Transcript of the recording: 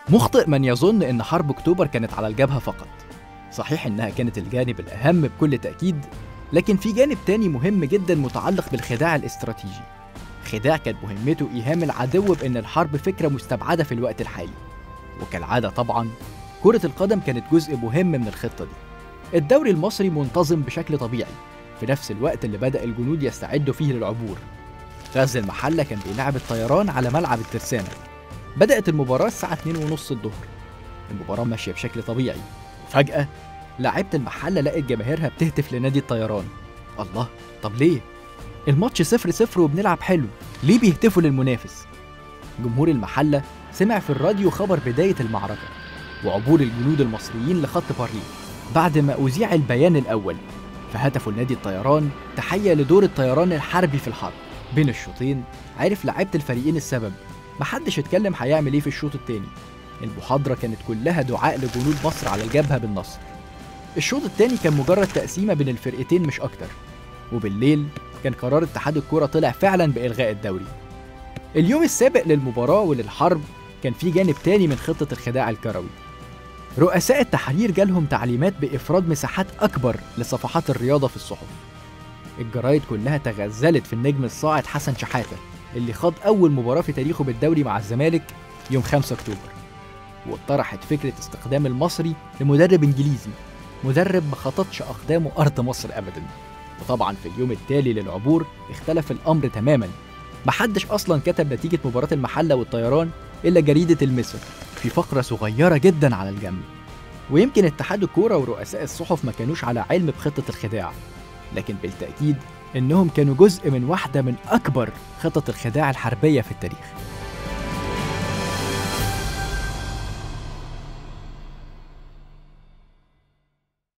مخطئ من يظن ان حرب اكتوبر كانت على الجبهه فقط صحيح انها كانت الجانب الاهم بكل تاكيد لكن في جانب تاني مهم جدا متعلق بالخداع الاستراتيجي خداع كانت مهمته ايهام العدو بان الحرب فكره مستبعده في الوقت الحالي وكالعاده طبعا كره القدم كانت جزء مهم من الخطه دي الدوري المصري منتظم بشكل طبيعي في نفس الوقت اللي بدا الجنود يستعدوا فيه للعبور غزل المحله كان بيلعب الطيران على ملعب الترسانه بدات المباراه الساعه 2:30 الظهر المباراه ماشيه بشكل طبيعي فجاه لاعيبه المحله لقت جماهيرها بتهتف لنادي الطيران الله طب ليه الماتش صفر صفر وبنلعب حلو ليه بيهتفوا للمنافس جمهور المحله سمع في الراديو خبر بدايه المعركه وعبور الجنود المصريين لخط بارليه بعد ما أذيع البيان الأول فهتفوا لنادي الطيران تحية لدور الطيران الحربي في الحرب بين الشوطين عرف لعيبة الفريقين السبب محدش اتكلم هيعمل ايه في الشوط التاني المحاضرة كانت كلها دعاء لجنود مصر على الجبهة بالنصر الشوط التاني كان مجرد تقسيمة بين الفرقتين مش أكتر وبالليل كان قرار اتحاد الكرة طلع فعلا بإلغاء الدوري اليوم السابق للمباراة وللحرب كان في جانب تاني من خطة الخداع الكروي رؤساء التحرير جالهم تعليمات بإفراد مساحات أكبر لصفحات الرياضة في الصحف الجرايد كلها تغزلت في النجم الصاعد حسن شحاتة اللي خاض أول مباراة في تاريخه بالدوري مع الزمالك يوم 5 أكتوبر واطرحت فكرة استخدام المصري لمدرب إنجليزي مدرب ما خططش أقدامه أرض مصر أبدا وطبعا في اليوم التالي للعبور اختلف الأمر تماما محدش أصلا كتب نتيجة مباراة المحلة والطيران إلا جريدة المصر في فقرة صغيرة جدا على الجنب ويمكن اتحاد الكورة ورؤساء الصحف ما كانوش على علم بخطة الخداع لكن بالتأكيد إنهم كانوا جزء من واحدة من أكبر خطط الخداع الحربية في التاريخ